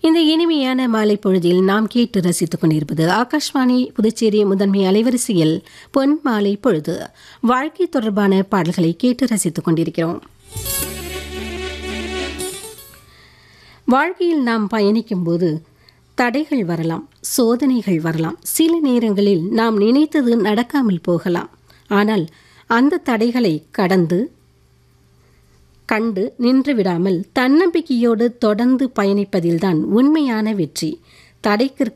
இந்த இனிமையான மாலை பொழுதில் நாம் கேட்டு ரசித்துக் கொண்டிருப்பது ஆகாஷ்வாணி புதுச்சேரி முதன்மை அலைவரிசையில் பொன் மாலை பொழுது வாழ்க்கை தொடர்பான பாடல்களை கேட்டு ரசித்துக் கொண்டிருக்கிறோம் வாழ்க்கையில் நாம் பயணிக்கும் போது தடைகள் வரலாம் சோதனைகள் வரலாம் சில நேரங்களில் நாம் நினைத்தது நடக்காமல் போகலாம் ஆனால் அந்த தடைகளை கடந்து கண்டு நின்று விடாமல் தன்னம்பிக்கையோடு தொடர்ந்து பயணிப்பதில்தான் உண்மையான வெற்றி தடைக்கு